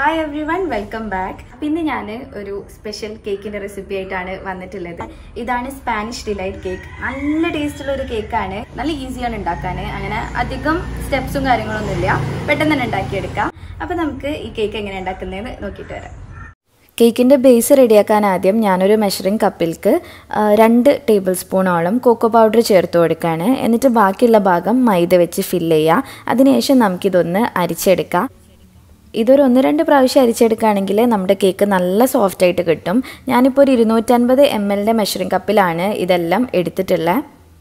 hi everyone welcome back പിന്നെ ഞാൻ ഒരു സ്പെഷ്യൽ കേക്കിന്റെ റെസിപ്പി ആയിട്ടാണ് വന്നിട്ടുള്ളത് ഇതാണ് സ്പാനിഷ് ഡിലൈറ്റ് കേക്ക് നല്ല ടേസ്റ്റുള്ള ഒരു കേക്കാണ് നല്ല ഈസിയാണ് ഉണ്ടാക്കാൻ അങ്ങനെ അധികം സ്റ്റെപ്സും കാര്യങ്ങളൊന്നും ഇല്ല പെട്ടെന്ന് തന്നെ ഉണ്ടാക്കിയെടുക്കാം അപ്പൊ നമുക്ക് ഈ കേക്ക് എങ്ങനെ ഉണ്ടാക്കുന്നതെന്ന് നോക്കിയിട്ട് വരാം കേക്കിൻ്റെ ബേസ് റെഡിയാക്കാൻ ആദ്യം ഞാനൊരു മെഷറിംഗ് കപ്പിൽക്ക് ആ, രണ്ട് ടേബിൾ സ്പൂണോളം കൊക്കോ പൗഡർ ചേർത്ത് കൊടുക്കുകയാണ് എന്നിട്ട് ബാക്കിയുള്ള ഭാഗം മൈദ വെച്ച് ഫില്ല് ചെയ്യുക അതിനുശേഷം നമുക്കിതൊന്ന് അരിച്ചെടുക്കാം ഇതൊരു ഒന്ന് രണ്ട് പ്രാവശ്യം അരിച്ചെടുക്കുകയാണെങ്കിൽ നമ്മുടെ കേക്ക് നല്ല സോഫ്റ്റ് ആയിട്ട് കിട്ടും ഞാനിപ്പോൾ ഒരു ഇരുന്നൂറ്റൻപത് എം എല്ലിൻ്റെ മെഷറിംഗ് കപ്പിലാണ് ഇതെല്ലാം എടുത്തിട്ടുള്ളത്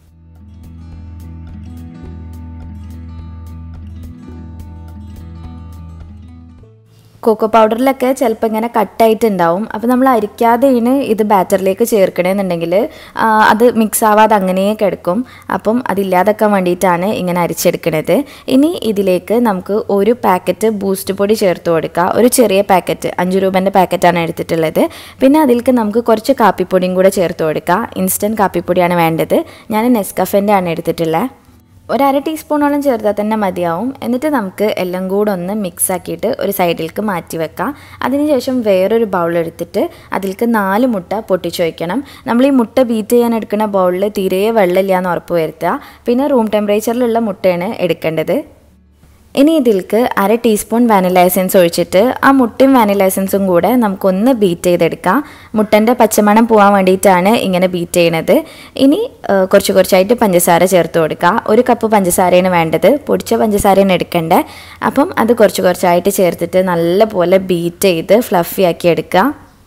കൊക്കോ പൗഡറിലൊക്കെ ചിലപ്പോൾ ഇങ്ങനെ കട്ടായിട്ടുണ്ടാവും അപ്പോൾ നമ്മൾ അരിക്കാതെയാണ് ഇത് ബാറ്ററിലേക്ക് ചേർക്കണമെന്നുണ്ടെങ്കിൽ ആ, അത് മിക്സ് ആവാതെ അങ്ങനെ കിടക്കും അപ്പം അതില്ലാതാക്കാൻ വേണ്ടിയിട്ടാണ് ഇങ്ങനെ അരിച്ചെടുക്കണത് ഇനി ഇതിലേക്ക് നമുക്ക് ഒരു പാക്കറ്റ് ബൂസ്റ്റ് പൊടി ചേർത്ത് കൊടുക്കുക ഒരു ചെറിയ പാക്കറ്റ് അഞ്ച് രൂപേൻ്റെ പാക്കറ്റാണ് എടുത്തിട്ടുള്ളത് പിന്നെ അതിലേക്ക് നമുക്ക് കുറച്ച് കാപ്പിപ്പൊടിയും കൂടെ ചേർത്ത് കൊടുക്കുക ഇൻസ്റ്റൻറ്റ് കാപ്പിപ്പൊടിയാണ് വേണ്ടത് ഞാൻ നെസ്കഫൻ്റെ ആണ് എടുത്തിട്ടുള്ളത് ഒരു അര ടീസ്പൂണോളം ചേർത്താൽ തന്നെ മതിയാവും എന്നിട്ട് നമുക്ക് എല്ലാം കൂടെ ഒന്ന് മിക്സ് ആക്കിയിട്ട് ഒരു സൈഡിലേക്ക് മാറ്റി വെക്കാം അതിനുശേഷം വേറൊരു ബൗൾ എടുത്തിട്ട് അതിലേക്ക് നാല് മുട്ട പൊട്ടിച്ച് വയ്ക്കണം നമ്മൾ ഈ മുട്ട ബീറ്റ് ചെയ്യാൻ എടുക്കുന്ന ബൗളിൽ തീരെ വെള്ളമില്ല എന്ന് ഉറപ്പ് വരുത്തുക പിന്നെ റൂം ടെമ്പറേച്ചറിലുള്ള മുട്ടയാണ് എടുക്കേണ്ടത് ഇനി ഇതിലേക്ക് അര ടീസ്പൂൺ വാനില എസൻസ് ഒഴിച്ചിട്ട് ആ മുട്ടയും വാനില എസൻസും കൂടെ നമുക്കൊന്ന് ബീറ്റ് ചെയ്തെടുക്കാം മുട്ടൻ്റെ പച്ചമണം പോകാൻ വേണ്ടിയിട്ടാണ് ഇങ്ങനെ ബീറ്റ് ചെയ്യണത് ഇനി ആ, കുറച്ച് കുറച്ചായിട്ട് പഞ്ചസാര ചേർത്ത് കൊടുക്കുക ഒരു കപ്പ് പഞ്ചസാരയാണ് വേണ്ടത് പൊടിച്ച പഞ്ചസാരയാണ് എടുക്കേണ്ടത് അപ്പം അത് കുറച്ച് കുറച്ചായിട്ട് ചേർത്തിട്ട് നല്ലപോലെ ബീറ്റ് ചെയ്ത് ഫ്ലഫി ആക്കി എടുക്കുക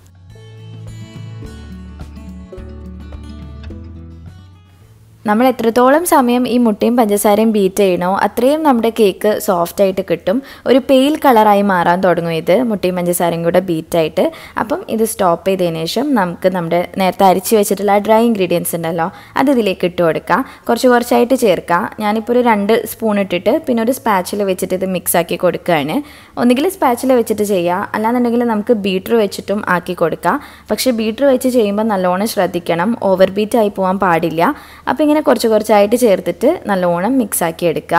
നമ്മൾ എത്രത്തോളം സമയം ഈ മുട്ടയും പഞ്ചസാരയും ബീറ്റ് ചെയ്യണോ അത്രയും നമ്മുടെ കേക്ക് സോഫ്റ്റ് ആയിട്ട് കിട്ടും ഒരു പെയിൽ കളറായി മാറാൻ തുടങ്ങും ഇത് മുട്ടയും പഞ്ചസാരയും കൂടെ ബീറ്റ് ആയിട്ട് അപ്പം ഇത് സ്റ്റോപ്പ് ചെയ്തതിന് ശേഷം നമുക്ക് നമ്മുടെ നേരത്തെ അരിച്ച് വെച്ചിട്ടുള്ള ഡ്രൈ ഇൻഗ്രീഡിയൻസ് ഉണ്ടല്ലോ അത് ഇതിലേക്ക് ഇട്ട് കൊടുക്കാം കുറച്ച് കുറച്ചായിട്ട് ചേർക്കാം ഞാനിപ്പോൾ ഒരു രണ്ട് സ്പൂൺ ഇട്ടിട്ട് പിന്നെ ഒരു സ്പാച്ചിൽ വെച്ചിട്ട് ഇത് മിക്സ് ആക്കി കൊടുക്കുകയാണ് ഒന്നുകിൽ സ്പാച്ചിൽ വെച്ചിട്ട് ചെയ്യാം അല്ലാന്നുണ്ടെങ്കിൽ നമുക്ക് ബീറ്റർ വെച്ചിട്ടും ആക്കി കൊടുക്കാം പക്ഷേ ബീറ്റർ വെച്ച് ചെയ്യുമ്പോൾ നല്ലോണം ശ്രദ്ധിക്കണം ഓവർ ബീറ്റ് ആയി പോകാൻ പാടില്ല അപ്പോൾ ഇങ്ങനെ കുറച്ച് കുറച്ചായിട്ട് ചേർത്തിട്ട് നല്ലോണം മിക്സ് ആക്കി എടുക്കുക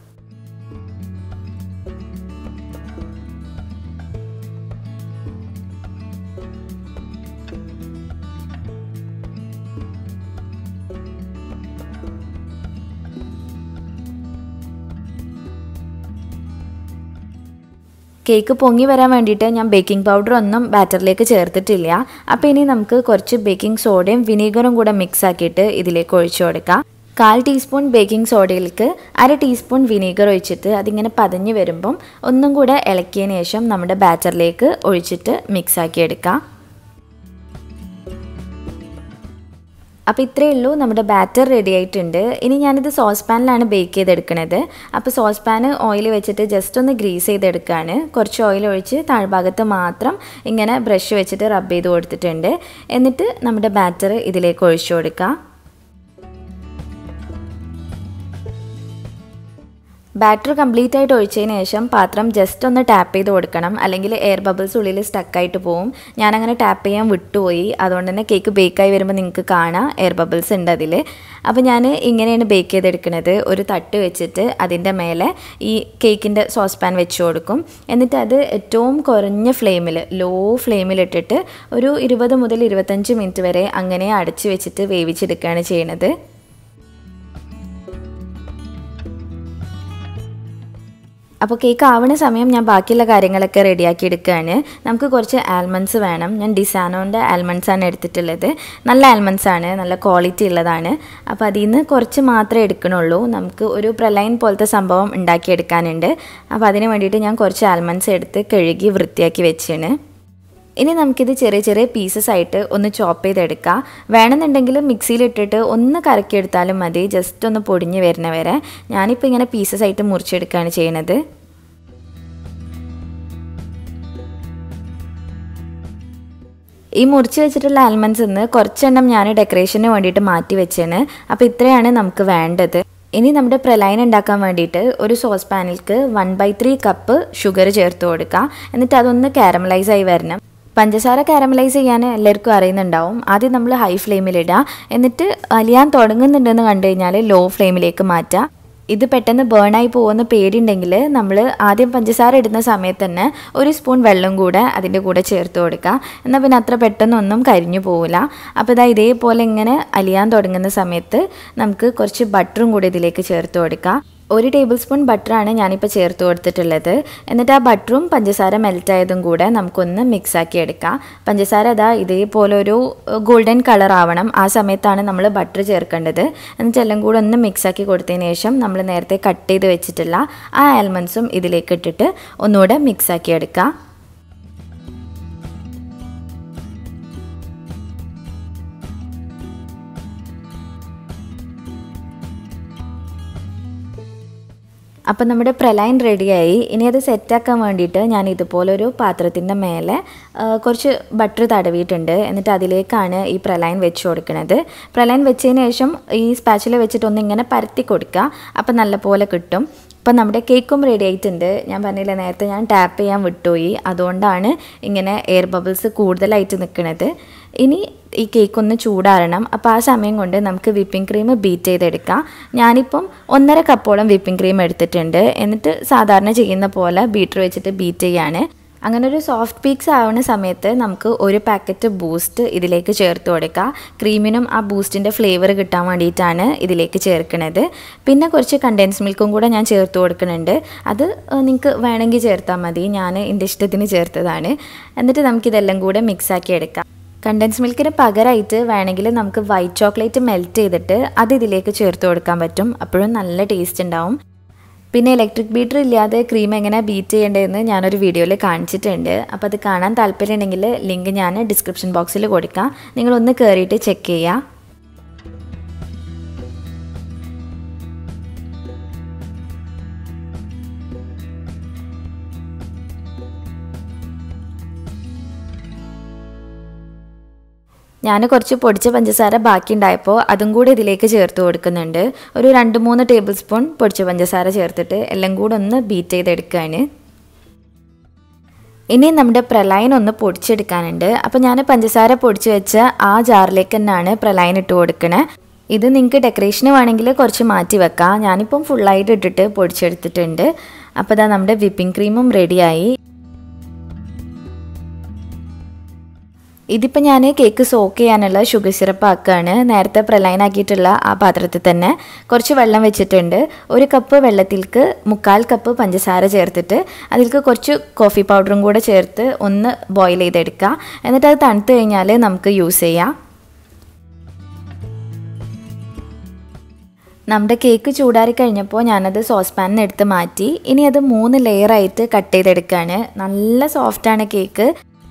കേക്ക് പൊങ്ങി വരാൻ വേണ്ടിയിട്ട് ഞാൻ ബേക്കിംഗ് പൗഡർ ഒന്നും ബാറ്ററിലേക്ക് ചേർത്തിട്ടില്ല അപ്പോൾ ഇനി നമുക്ക് കുറച്ച് ബേക്കിംഗ് സോഡയും വിനീഗറും കൂടെ മിക്സ് ആക്കിയിട്ട് ഇതിലേക്ക് ഒഴിച്ചു കൊടുക്കാം കാൽ ടീസ്പൂൺ ബേക്കിംഗ് സോഡയിലേക്ക് അര ടീസ്പൂൺ വിനീഗർ ഒഴിച്ചിട്ട് അതിങ്ങനെ പതഞ്ഞ് വരുമ്പം ഒന്നും കൂടെ ഇളക്കിയതിന് ശേഷം നമ്മുടെ ബാറ്ററിലേക്ക് ഒഴിച്ചിട്ട് മിക്സ് ആക്കി എടുക്കാം അപ്പോൾ ഇത്രയേ ഉള്ളൂ നമ്മുടെ ബാറ്റർ റെഡി ആയിട്ടുണ്ട് ഇനി ഞാനിത് സോസ് പാനിലാണ് ബേക്ക് ചെയ്തെടുക്കണത് അപ്പോൾ സോസ് പാന് ഓയിൽ വെച്ചിട്ട് ജസ്റ്റ് ഒന്ന് ഗ്രീസ് ചെയ്തെടുക്കുകയാണ് കുറച്ച് ഓയിൽ ഒഴിച്ച് താഴ്ഭാഗത്ത് മാത്രം ഇങ്ങനെ ബ്രഷ് വെച്ചിട്ട് റബ്ബ് ചെയ്ത് കൊടുത്തിട്ടുണ്ട് എന്നിട്ട് നമ്മുടെ ബാറ്റർ ഇതിലേക്ക് ഒഴിച്ചു കൊടുക്കുക ബാറ്റർ കംപ്ലീറ്റ് ആയിട്ട് ഒഴിച്ചതിന് ശേഷം പാത്രം ജസ്റ്റ് ഒന്ന് ടാപ്പ് ചെയ്ത് കൊടുക്കണം അല്ലെങ്കിൽ എയർ ബബിൾസ് ഉള്ളിൽ സ്റ്റക്കായിട്ട് പോവും ഞാനങ്ങനെ ടാപ്പ് ചെയ്യാൻ വിട്ടുപോയി അതുകൊണ്ട് തന്നെ കേക്ക് ബേക്കായി വരുമ്പോൾ നിങ്ങൾക്ക് കാണാം എയർ ബബിൾസ് ഉണ്ട് അതിൽ അപ്പോൾ ഞാൻ ഇങ്ങനെയാണ് ബേക്ക് ചെയ്തെടുക്കുന്നത് ഒരു തട്ട് വെച്ചിട്ട് അതിൻ്റെ മേലെ ഈ കേക്കിൻ്റെ സോസ് പാൻ വെച്ച് കൊടുക്കും എന്നിട്ട് അത് ഏറ്റവും കുറഞ്ഞ ഫ്ലെയിമിൽ ലോ ഫ്ലെയിമിലിട്ടിട്ട് ഒരു ഇരുപത് മുതൽ ഇരുപത്തഞ്ച് മിനിറ്റ് വരെ അങ്ങനെ അടച്ച് വെച്ചിട്ട് വേവിച്ചെടുക്കുകയാണ് ചെയ്യണത് അപ്പോൾ കേക്ക് ആവുന്ന സമയം ഞാൻ ബാക്കിയുള്ള കാര്യങ്ങളൊക്കെ റെഡിയാക്കി എടുക്കുകയാണ് നമുക്ക് കുറച്ച് ആൽമണ്ട്സ് വേണം ഞാൻ ഡിസാനോൻ്റെ ആൽമണ്ട്സ് ആണ് എടുത്തിട്ടുള്ളത് നല്ല ആൽമണ്ട്സ് ആണ് നല്ല ക്വാളിറ്റി ഉള്ളതാണ് അപ്പോൾ അതിൽ നിന്ന് കുറച്ച് മാത്രമേ എടുക്കണുള്ളൂ നമുക്ക് ഒരു പ്രലൈൻ പോലത്തെ സംഭവം ഉണ്ടാക്കിയെടുക്കാനുണ്ട് അപ്പോൾ അതിന് വേണ്ടിയിട്ട് ഞാൻ കുറച്ച് ആൽമണ്ട്സ് എടുത്ത് കഴുകി വൃത്തിയാക്കി വെച്ചാണ് ഇനി നമുക്കിത് ചെറിയ ചെറിയ പീസസ് ആയിട്ട് ഒന്ന് ചോപ്പ് ചെയ്തെടുക്കാം വേണമെന്നുണ്ടെങ്കിൽ മിക്സിയിലിട്ടിട്ട് ഒന്ന് കറക്കിയെടുത്താലും മതി ജസ്റ്റ് ഒന്ന് പൊടിഞ്ഞ് വരുന്ന വരെ ഞാനിപ്പോൾ ഇങ്ങനെ പീസസ് ആയിട്ട് മുറിച്ചെടുക്കുകയാണ് ചെയ്യുന്നത് ഈ മുറിച്ച് വെച്ചിട്ടുള്ള ആൽമണ്ട്സ് നിന്ന് കുറച്ചെണ്ണം ഞാൻ ഡെക്കറേഷന് വേണ്ടിയിട്ട് മാറ്റി വെച്ചാണ് അപ്പോൾ ഇത്രയാണ് നമുക്ക് വേണ്ടത് ഇനി നമ്മുടെ പ്രലൈൻ ഉണ്ടാക്കാൻ വേണ്ടിയിട്ട് ഒരു സോസ് പാനിലേക്ക് one by three cup sugar ചേർത്ത് കൊടുക്കുക എന്നിട്ട് അതൊന്ന് കാരമലൈസ് ആയി വരണം പഞ്ചസാര കാരമലൈസ് ചെയ്യാൻ എല്ലാവർക്കും അറിയുന്നുണ്ടാവും ആദ്യം നമ്മൾ ഹൈ ഫ്ലെയിമിലിടുക എന്നിട്ട് അലിയാൻ തുടങ്ങുന്നുണ്ടെന്ന് കണ്ടു കഴിഞ്ഞാൽ ലോ ഫ്ലെയിമിലേക്ക് മാറ്റുക ഇത് പെട്ടെന്ന് ബേണായി പോകുന്ന പേടിയുണ്ടെങ്കിൽ നമ്മൾ ആദ്യം പഞ്ചസാര ഇടുന്ന സമയത്ത് തന്നെ ഒരു സ്പൂൺ വെള്ളം കൂടെ അതിൻ്റെ കൂടെ ചേർത്ത് കൊടുക്കുക എന്നാൽ പിന്നെ അത്ര പെട്ടെന്നൊന്നും കരിഞ്ഞു പോവില്ല അപ്പോൾ ഇതാ ഇതേപോലെ ഇങ്ങനെ അലിയാൻ തുടങ്ങുന്ന സമയത്ത് നമുക്ക് കുറച്ച് ബട്ടറും കൂടി ഇതിലേക്ക് ചേർത്ത് കൊടുക്കാം ഒരു ടേബിൾ സ്പൂൺ ബട്ടറാണ് ഞാനിപ്പോൾ ചേർത്ത് കൊടുത്തിട്ടുള്ളത് എന്നിട്ട് ആ ബട്ടറും പഞ്ചസാര മെൽറ്റ് ആയതും കൂടെ നമുക്കൊന്ന് മിക്സ് ആക്കി എടുക്കാം പഞ്ചസാര അതാ ഇതേപോലെ ഒരു ഗോൾഡൻ കളർ ആവണം ആ സമയത്താണ് നമ്മൾ ബട്ടർ ചേർക്കേണ്ടത് എന്നിട്ട് എല്ലാം കൂടെ ഒന്ന് മിക്സ് ആക്കി കൊടുത്തതിന് ശേഷം നമ്മൾ നേരത്തെ കട്ട് ചെയ്ത് വെച്ചിട്ടുള്ള ആ ആൽമണ്ട്സും ഇതിലേക്ക് ഇട്ടിട്ട് ഒന്നുകൂടെ മിക്സ് ആക്കി എടുക്കാം അപ്പം നമ്മുടെ പ്രലൈൻ റെഡിയായി ഇനി അത് സെറ്റാക്കാൻ വേണ്ടിയിട്ട് ഞാൻ ഇതുപോലൊരു പാത്രത്തിൻ്റെ മേലെ ആ, കുറച്ച് ബട്ടർ തടവിയിട്ടുണ്ട് എന്നിട്ട് അതിലേക്കാണ് ഈ പ്രലൈൻ വെച്ച് കൊടുക്കുന്നത് പ്രലൈൻ വെച്ചതിന് ശേഷം ഈ സ്പാച്ചിൽ വെച്ചിട്ട് ഒന്ന് ഇങ്ങനെ പരത്തി കൊടുക്കുക അപ്പം നല്ലപോലെ കിട്ടും ഇപ്പം നമ്മുടെ കേക്കും റെഡി ആയിട്ടുണ്ട് ഞാൻ പറഞ്ഞില്ല നേരത്തെ ഞാൻ ടാപ്പ് ചെയ്യാൻ വിട്ടുപോയി അതുകൊണ്ടാണ് ഇങ്ങനെ എയർ ബബിൾസ് കൂടുതലായിട്ട് നിൽക്കുന്നത് ഇനി ഈ കേക്ക് ഒന്ന് ചൂടാറണം അപ്പോൾ ആ സമയം കൊണ്ട് നമുക്ക് വിപ്പിംഗ് ക്രീം ബീറ്റ് ചെയ്തെടുക്കാം ഞാനിപ്പം ഒന്നര കപ്പോളം വിപ്പിംഗ് ക്രീം എടുത്തിട്ടുണ്ട് എന്നിട്ട് സാധാരണ ചെയ്യുന്ന പോലെ ബീറ്റർ വെച്ചിട്ട് ബീറ്റ് ചെയ്യാണ് അങ്ങനെ ഒരു സോഫ്റ്റ് പീക്സ് ആവുന്ന സമയത്ത് നമുക്ക് ഒരു പാക്കറ്റ് ബൂസ്റ്റ് ഇതിലേക്ക് ചേർത്ത് കൊടുക്കുക ക്രീമിനും ആ ബൂസ്റ്റിൻ്റെ ഫ്ലേവർ കിട്ടാൻ വേണ്ടിയിട്ടാണ് ഇതിലേക്ക് ചേർക്കുന്നത് പിന്നെ കുറച്ച് കണ്ടൻസ് മിൽക്കും കൂടെ ഞാൻ ചേർത്ത് കൊടുക്കുന്നുണ്ട് അത് നിങ്ങൾക്ക് വേണമെങ്കിൽ ചേർത്താൽ മതി ഞാൻ എൻ്റെ ഇഷ്ടത്തിന് ചേർത്തതാണ് എന്നിട്ട് നമുക്കിതെല്ലാം കൂടെ മിക്സ് ആക്കി എടുക്കാം കണ്ടൻസ് മിൽക്കിന് പകരമായിട്ട് വേണമെങ്കിൽ നമുക്ക് വൈറ്റ് ചോക്ലേറ്റ് മെൽറ്റ് ചെയ്തിട്ട് അത് ഇതിലേക്ക് ചേർത്ത് കൊടുക്കാൻ പറ്റും അപ്പോഴും നല്ല ടേസ്റ്റ് ഉണ്ടാവും പിന്നെ ഇലക്ട്രിക് ബീറ്റർ ഇല്ലാതെ ക്രീം എങ്ങനെ ബീറ്റ് ചെയ്യേണ്ടതെന്ന് ഞാനൊരു വീഡിയോയിൽ കാണിച്ചിട്ടുണ്ട് അപ്പോൾ അത് കാണാൻ താല്പര്യമുണ്ടെങ്കിൽ ലിങ്ക് ഞാൻ ഡിസ്ക്രിപ്ഷൻ ബോക്സിൽ കൊടുക്കാം നിങ്ങളൊന്ന് കയറിയിട്ട് ചെക്ക് ചെയ്യുക ഞാൻ കുറച്ച് പൊടിച്ച പഞ്ചസാര ബാക്കി ഉണ്ടായപ്പോൾ അതും കൂടി ഇതിലേക്ക് ചേർത്ത് കൊടുക്കുന്നുണ്ട് ഒരു രണ്ട് മൂന്ന് ടേബിൾ സ്പൂൺ പൊടിച്ച പഞ്ചസാര ചേർത്തിട്ട് എല്ലാം കൂടെ ഒന്ന് ബീറ്റ് ചെയ്തെടുക്കുകയാണ് ഇനി നമ്മുടെ പ്രലൈൻ ഒന്ന് പൊടിച്ചെടുക്കാനുണ്ട് അപ്പോൾ ഞാൻ പഞ്ചസാര പൊടിച്ച് വെച്ച ആ ജാറിലേക്ക് തന്നെയാണ് പ്രലൈൻ ഇട്ട് കൊടുക്കണേ ഇത് നിങ്ങൾക്ക് ഡെക്കറേഷന് വേണമെങ്കിൽ കുറച്ച് മാറ്റി വെക്കാം ഞാനിപ്പം ഫുള്ളായിട്ട് ഇട്ടിട്ട് പൊടിച്ചെടുത്തിട്ടുണ്ട് അപ്പോൾ ഇതാ നമ്മുടെ വിപ്പിംഗ് ക്രീമും റെഡിയായി ഇതിപ്പോൾ ഞാൻ കേക്ക് സോക്ക് ചെയ്യാനുള്ള ഷുഗർ സിറപ്പ് ആക്കുകയാണ് നേരത്തെ പ്രലൈൻ ആക്കിയിട്ടുള്ള ആ പാത്രത്തിൽ തന്നെ കുറച്ച് വെള്ളം വെച്ചിട്ടുണ്ട് ഒരു കപ്പ് വെള്ളത്തിലേക്ക് മുക്കാൽ കപ്പ് പഞ്ചസാര ചേർത്തിട്ട് അതിലേക്ക് കുറച്ച് കോഫി പൗഡറും കൂടെ ചേർത്ത് ഒന്ന് ബോയിൽ ചെയ്തെടുക്കുക എന്നിട്ട് അത് തണുത്ത് കഴിഞ്ഞാൽ നമുക്ക് യൂസ് ചെയ്യാം നമ്മുടെ കേക്ക് ചൂടാറി കഴിഞ്ഞപ്പോൾ ഞാനത് സോസ് പാനിൽ നിന്ന് എടുത്ത് മാറ്റി ഇനി അത് മൂന്ന് ലെയറായിട്ട് കട്ട് ചെയ്തെടുക്കുകയാണ് നല്ല സോഫ്റ്റാണ് കേക്ക്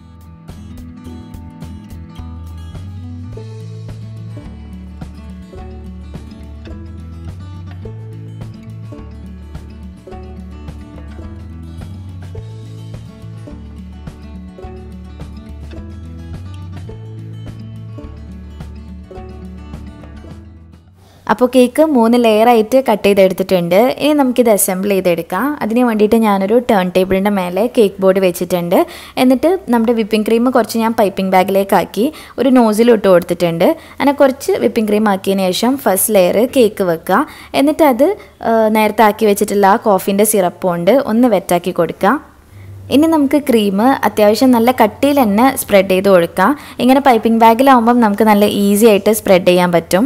അപ്പോൾ കേക്ക് മൂന്ന് ലെയറായിട്ട് കട്ട് ചെയ്തെടുത്തിട്ടുണ്ട് ഇനി നമുക്കിത് അസംബിൾ ചെയ്തെടുക്കാം അതിന് വേണ്ടിയിട്ട് ഞാനൊരു ടേൺ ടേബിളിൻ്റെ മേലെ കേക്ക് ബോർഡ് വെച്ചിട്ടുണ്ട് എന്നിട്ട് നമ്മുടെ വിപ്പിംഗ് ക്രീം കുറച്ച് ഞാൻ പൈപ്പിംഗ് ബാഗിലേക്ക് ആക്കി ഒരു നോസിൽ ഇട്ട് കൊടുത്തിട്ടുണ്ട് അങ്ങനെ കുറച്ച് വിപ്പിംഗ് ക്രീം ആക്കിയതിന് ശേഷം ഫസ്റ്റ് ലെയർ കേക്ക് വെക്കുക എന്നിട്ട് അത് ആ, നേരത്തെ ആക്കി വെച്ചിട്ടുള്ള ആ കോഫീൻ്റെ സിറപ്പ് കൊണ്ട് ഒന്ന് വെറ്റാക്കി കൊടുക്കുക ഇനി നമുക്ക് ക്രീം അത്യാവശ്യം നല്ല കട്ടിയിൽ തന്നെ സ്പ്രെഡ് ചെയ്ത് കൊടുക്കാം ഇങ്ങനെ പൈപ്പിംഗ് ബാഗിലാവുമ്പം നമുക്ക് നല്ല ഈസി ആയിട്ട് സ്പ്രെഡ് ചെയ്യാൻ പറ്റും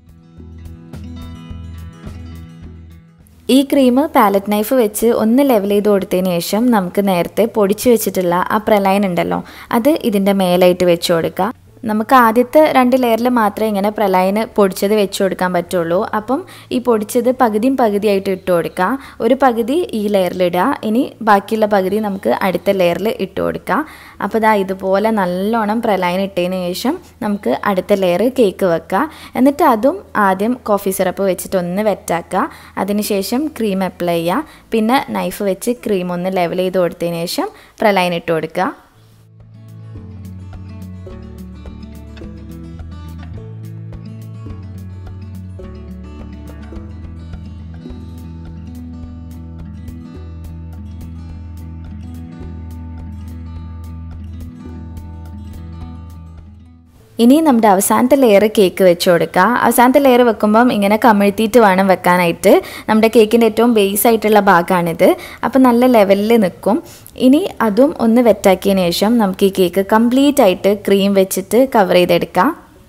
ഈ ക്രീം പാലറ്റ് നൈഫ് വെച്ച് ഒന്ന് ലെവൽ ചെയ്ത് കൊടുത്തതിന് ശേഷം നമുക്ക് നേരത്തെ പൊടിച്ചു വെച്ചിട്ടുള്ള ആ പ്രലൈൻ ഉണ്ടല്ലോ അത് ഇതിൻ്റെ മേലായിട്ട് വെച്ച് കൊടുക്കുക നമുക്ക് ആദ്യത്തെ രണ്ട് ലെയറിൽ മാത്രമേ ഇങ്ങനെ പ്രലൈന് പൊടിച്ചത് വെച്ച് കൊടുക്കാൻ പറ്റുള്ളൂ അപ്പം ഈ പൊടിച്ചത് പകുതിയും പകുതിയായിട്ട് ഇട്ട് കൊടുക്കുക ഒരു പകുതി ഈ ലെയറിലിടുക ഇനി ബാക്കിയുള്ള പകുതി നമുക്ക് അടുത്ത ലെയറിൽ ഇട്ട് കൊടുക്കുക അപ്പോൾ ഇതാ ഇതുപോലെ നല്ലോണം പ്രലൈൻ ഇട്ടതിന് ശേഷം നമുക്ക് അടുത്ത ലെയർ കേക്ക് വെക്കുക എന്നിട്ട് അതും ആദ്യം കോഫി സിറപ്പ് വെച്ചിട്ട് ഒന്ന് വെറ്റാക്കുക അതിനുശേഷം ക്രീം അപ്ലൈ ചെയ്യുക പിന്നെ നൈഫ് വെച്ച് ക്രീം ഒന്ന് ലെവൽ ചെയ്ത് കൊടുത്തതിന് ശേഷം പ്രലൈൻ ഇട്ട് കൊടുക്കുക ഇനി നമ്മുടെ അവസാനത്തെ ലെയർ കേക്ക് വെച്ച് കൊടുക്കുക അവസാനത്തെ ലെയർ വെക്കുമ്പം ഇങ്ങനെ കമിഴ്ത്തിയിട്ട് വേണം വെക്കാനായിട്ട് നമ്മുടെ കേക്കിൻ്റെ ഏറ്റവും ബേസ് ആയിട്ടുള്ള ഭാഗമാണിത് അപ്പോൾ നല്ല ലെവലിൽ നിൽക്കും ഇനി അതും ഒന്ന് വെറ്റാക്കിയതിന് ശേഷം നമുക്ക് ഈ കേക്ക് കംപ്ലീറ്റ് ആയിട്ട് ക്രീം വെച്ചിട്ട് കവർ ചെയ്തെടുക്കാം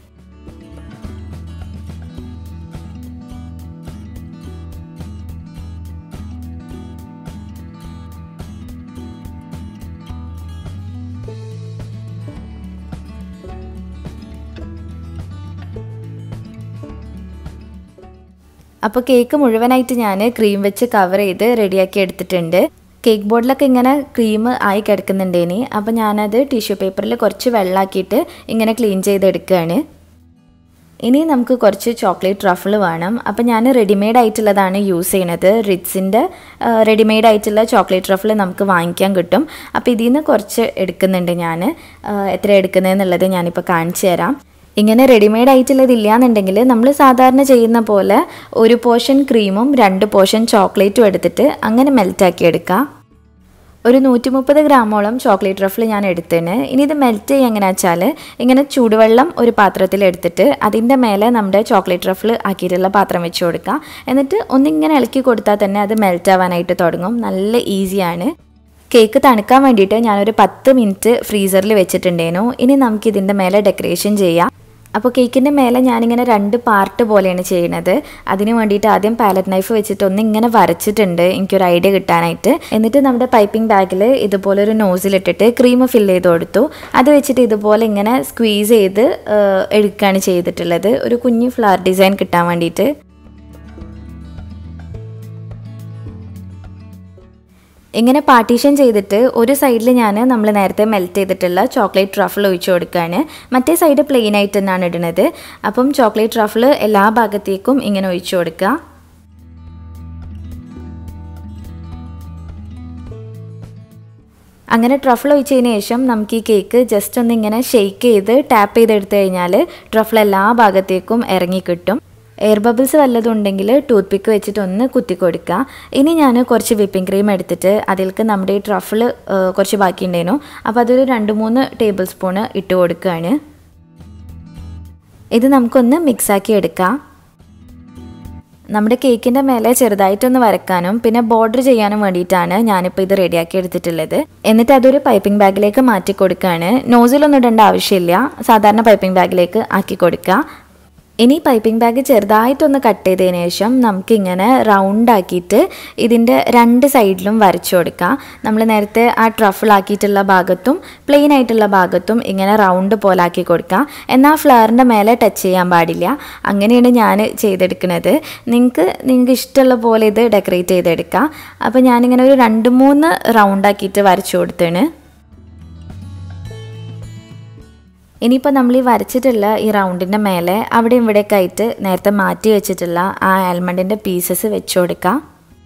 അപ്പോൾ കേക്ക് മുഴുവനായിട്ട് ഞാൻ ക്രീം വെച്ച് കവർ ചെയ്ത് റെഡിയാക്കി എടുത്തിട്ടുണ്ട് കേക്ക് ബോർഡിലൊക്കെ ഇങ്ങനെ ക്രീം ആയി കിടക്കുന്നുണ്ടേനി അപ്പോൾ ഞാനത് ടിഷ്യൂ പേപ്പറിൽ കുറച്ച് വെള്ളമാക്കിയിട്ട് ഇങ്ങനെ ക്ലീൻ ചെയ്തെടുക്കുകയാണ് ഇനി നമുക്ക് കുറച്ച് ചോക്ലേറ്റ് ട്രഫിൾ വേണം അപ്പോൾ ഞാൻ റെഡിമെയ്ഡ് ആയിട്ടുള്ളതാണ് യൂസ് ചെയ്യണത് റിറ്റ്സിൻ്റെ റെഡിമെയ്ഡ് ആയിട്ടുള്ള ചോക്ലേറ്റ് ട്രഫിൾ നമുക്ക് വാങ്ങിക്കാൻ കിട്ടും അപ്പോൾ ഇതിൽ നിന്ന് കുറച്ച് എടുക്കുന്നുണ്ട് ഞാൻ എത്ര എടുക്കുന്നതെന്നുള്ളത് ഞാനിപ്പോൾ കാണിച്ചു തരാം ഇങ്ങനെ റെഡിമെയ്ഡ് ആയിട്ടുള്ളത് ഇല്ലയെന്നുണ്ടെങ്കിൽ നമ്മൾ സാധാരണ ചെയ്യുന്ന പോലെ ഒരു പോർഷൻ ക്രീമും രണ്ട് പോർഷൻ ചോക്ലേറ്റും എടുത്തിട്ട് അങ്ങനെ മെൽറ്റാക്കി എടുക്കുക ഒരു നൂറ്റി മുപ്പത് ഗ്രാമോളം ചോക്ലേറ്റ് റഫിൾ ഞാൻ എടുത്തിന് ഇനി ഇത് മെൽറ്റ് ചെയ്യുക എങ്ങനെയാ വെച്ചാൽ ഇങ്ങനെ ചൂടുവെള്ളം ഒരു പാത്രത്തിൽ എടുത്തിട്ട് അതിൻ്റെ മേലെ നമ്മുടെ ചോക്ലേറ്റ് റഫിൾ ആക്കിയിട്ടുള്ള പാത്രം വെച്ച് കൊടുക്കുക എന്നിട്ട് ഒന്നിങ്ങനെ ഇളക്കി കൊടുത്താൽ തന്നെ അത് മെൽറ്റ് ആവാനായിട്ട് തുടങ്ങും നല്ല ഈസിയാണ് കേക്ക് തണുക്കാൻ വേണ്ടിയിട്ട് ഞാനൊരു പത്ത് മിനിറ്റ് ഫ്രീസറിൽ വെച്ചിട്ടുണ്ടേനു ഇനി നമുക്ക് ഇതിൻ്റെ മേലെ ഡെക്കറേഷൻ ചെയ്യാം അപ്പോൾ കേക്കിൻ്റെ മേലെ ഞാനിങ്ങനെ രണ്ട് പാർട്ട് പോലെയാണ് ചെയ്യുന്നത് അതിന് വേണ്ടിയിട്ട് ആദ്യം പാലറ്റ് നൈഫ് വെച്ചിട്ട് ഒന്ന് ഇങ്ങനെ വരച്ചിട്ടുണ്ട് എനിക്കൊരു ഐഡിയ കിട്ടാനായിട്ട് എന്നിട്ട് നമ്മുടെ പൈപ്പിംഗ് ബാഗിൽ ഇതുപോലെ ഒരു നോസിലിട്ടിട്ട് ക്രീം ഫില്ല് ചെയ്ത് കൊടുത്തു അത് വെച്ചിട്ട് ഇതുപോലെ ഇങ്ങനെ സ്ക്വീസ് ചെയ്ത് എടുക്കുകയാണ് ചെയ്തിട്ടുള്ളത് ഒരു കുഞ്ഞു ഫ്ലവർ ഡിസൈൻ കിട്ടാൻ വേണ്ടിയിട്ട് ഇങ്ങനെ പാർട്ടീഷൻ ചെയ്തിട്ട് ഒരു സൈഡിൽ ഞാൻ നമ്മൾ നേരത്തെ മെൽറ്റ് ചെയ്തിട്ടുള്ള ചോക്ലേറ്റ് ട്രഫിൾ ഒഴിച്ചു കൊടുക്കുകയാണ് മറ്റേ സൈഡ് പ്ലെയിൻ ആയിട്ട് തന്നെയാണ് ഇടുന്നത് അപ്പം ചോക്ലേറ്റ് ട്രഫിൾ എല്ലാ ഭാഗത്തേക്കും ഇങ്ങനെ ഒഴിച്ചു കൊടുക്കുക അങ്ങനെ ട്രഫിൾ ഒഴിച്ചതിന് ശേഷം നമുക്ക് ഈ കേക്ക് ജസ്റ്റ് ഒന്ന് ഇങ്ങനെ ഷെയ്ക്ക് ചെയ്ത് ടാപ്പ് ചെയ്തെടുത്തു കഴിഞ്ഞാൽ ട്രഫിൾ എല്ലാ ഭാഗത്തേക്കും ഇറങ്ങി കിട്ടും എയർ ബബിൾസ് വല്ലതും ഉണ്ടെങ്കിൽ ടൂത്ത് പിക്ക് വെച്ചിട്ട് ഒന്ന് കുത്തി കൊടുക്കുക ഇനി ഞാൻ കുറച്ച് വിപ്പിംഗ് ക്രീം എടുത്തിട്ട് അതിലേക്ക് നമ്മുടെ ഈ ട്രഫിൾ കുറച്ച് ബാക്കിയുണ്ടായിരുന്നു അപ്പോൾ അതൊരു രണ്ട് മൂന്ന് ടേബിൾ സ്പൂണ് ഇട്ട് കൊടുക്കുകയാണ് ഇത് നമുക്കൊന്ന് മിക്സാക്കി എടുക്കാം നമ്മുടെ കേക്കിൻ്റെ മേലെ ചെറുതായിട്ടൊന്ന് വരക്കാനും പിന്നെ ബോർഡർ ചെയ്യാനും വേണ്ടിയിട്ടാണ് ഞാനിപ്പോൾ ഇത് റെഡിയാക്കി എടുത്തിട്ടുള്ളത് എന്നിട്ട് അതൊരു പൈപ്പിംഗ് ബാഗിലേക്ക് മാറ്റി കൊടുക്കുകയാണ് നോസിലൊന്നും ഇടേണ്ട ആവശ്യമില്ല സാധാരണ പൈപ്പിംഗ് ബാഗിലേക്ക് ആക്കി കൊടുക്കുക ഇനി പൈപ്പിംഗ് ബാഗ് ചെറുതായിട്ടൊന്ന് കട്ട് ചെയ്തതിന് ശേഷം നമുക്കിങ്ങനെ റൗണ്ട് ആക്കിയിട്ട് ഇതിൻ്റെ രണ്ട് സൈഡിലും വരച്ചു കൊടുക്കാം നമ്മൾ നേരത്തെ ആ ട്രഫിൾ ആക്കിയിട്ടുള്ള ഭാഗത്തും പ്ലെയിൻ ആയിട്ടുള്ള ഭാഗത്തും ഇങ്ങനെ റൗണ്ട് പോലെ ആക്കി കൊടുക്കാം എന്നാൽ ഫ്ലവറിൻ്റെ മേലെ ടച്ച് ചെയ്യാൻ പാടില്ല അങ്ങനെയാണ് ഞാൻ ചെയ്തെടുക്കുന്നത് നിങ്ങൾക്ക് നിങ്ങൾക്ക് ഇഷ്ടമുള്ള പോലെ ഇത് ഡെക്കറേറ്റ് ചെയ്തെടുക്കാം അപ്പോൾ ഞാനിങ്ങനെ ഒരു രണ്ട് മൂന്ന് റൗണ്ട് ആക്കിയിട്ട് വരച്ചു കൊടുത്തേണ് ഇനിയിപ്പോൾ നമ്മൾ ഈ വരച്ചിട്ടുള്ള ഈ റൗണ്ടിൻ്റെ മേലെ അവിടെ ഇവിടെയൊക്കെ ആയിട്ട് നേരത്തെ മാറ്റി വെച്ചിട്ടുള്ള ആ ആൽമണ്ടിൻ്റെ പീസസ് വെച്ച് കൊടുക്കാം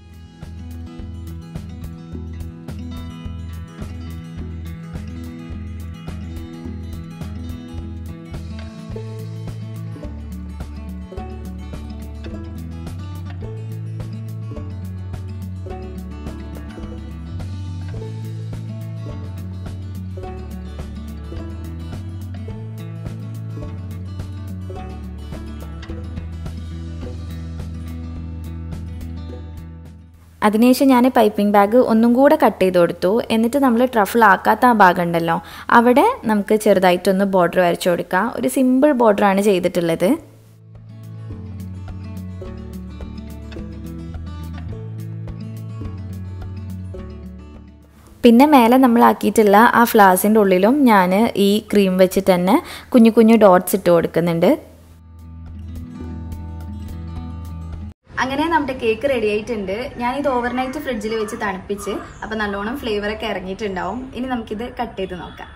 അതിനുശേഷം ഞാൻ പൈപ്പിംഗ് ബാഗ് ഒന്നും കൂടെ കട്ട് ചെയ്ത് കൊടുത്തു എന്നിട്ട് നമ്മൾ ട്രഫിൾ ആക്കാത്ത ആ ഭാഗം ഉണ്ടല്ലോ അവിടെ നമുക്ക് ചെറുതായിട്ടൊന്ന് ബോർഡർ വരച്ചു കൊടുക്കാം ഒരു സിമ്പിൾ ബോർഡറാണ് ചെയ്തിട്ടുള്ളത് പിന്നെ മേലെ നമ്മൾ ആക്കിയിട്ടുള്ള ആ ഫ്ലാസിൻ്റെ ഉള്ളിലും ഞാൻ ഈ ക്രീം വെച്ചിട്ട് തന്നെ കുഞ്ഞു കുഞ്ഞു ഡോട്ട്സ് ഇട്ട് കൊടുക്കുന്നുണ്ട് അങ്ങനെ നമ്മുടെ കേക്ക് റെഡി ആയിട്ടുണ്ട് ഞാൻ ഇത് ഓവർനൈറ്റ് ഫ്രിഡ്ജിൽ വെച്ച് തണുപ്പിച്ച് അപ്പൊ നല്ലോണം ഫ്ലേവർ ഒക്കെ ഇറങ്ങിയിട്ടുണ്ടാവും ഇനി നമുക്കിത് കട്ട് ചെയ്ത് നോക്കാം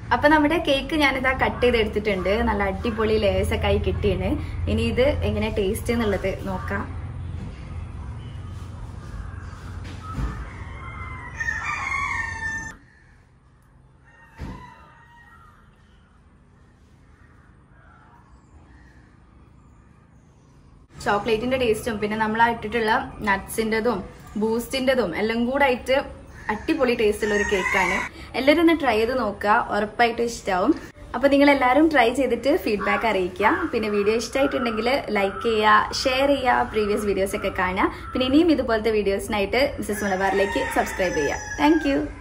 അപ്പൊ നമ്മുടെ കേക്ക് ഞാനിതാ കട്ട് ചെയ്ത് എടുത്തിട്ടുണ്ട് നല്ല അടിപൊളി ലേസ് ഒക്കെ ആയി കിട്ടിയാണ് ഇനി ഇത് എങ്ങനെ ടേസ്റ്റ് എന്നുള്ളത് നോക്കാം ചോക്ലേറ്റിന്റെ ടേസ്റ്റും പിന്നെ നമ്മൾ ഇട്ടിട്ടുള്ള നട്ട്സിൻ്റെതും ബൂസ്റ്റിൻ്റെതും എല്ലാം കൂടെ ആയിട്ട് അടിപൊളി ടേസ്റ്റ് ഉള്ള ഒരു കേക്കാണ് എല്ലാവരും ഒന്ന് ട്രൈ ചെയ്ത് നോക്കുക ഉറപ്പായിട്ടും ഇഷ്ടമാവും അപ്പൊ നിങ്ങൾ എല്ലാവരും ട്രൈ ചെയ്തിട്ട് ഫീഡ്ബാക്ക് അറിയിക്കുക പിന്നെ വീഡിയോ ഇഷ്ടമായിട്ടുണ്ടെങ്കിൽ ലൈക്ക് ചെയ്യുക ഷെയർ ചെയ്യുക പ്രീവിയസ് വീഡിയോസ് ഒക്കെ കാണുക പിന്നെ ഇനിയും ഇതുപോലത്തെ വീഡിയോസിനായിട്ട് മിസ്സസ് മലബാറിലേക്ക് സബ്സ്ക്രൈബ് ചെയ്യുക താങ്ക്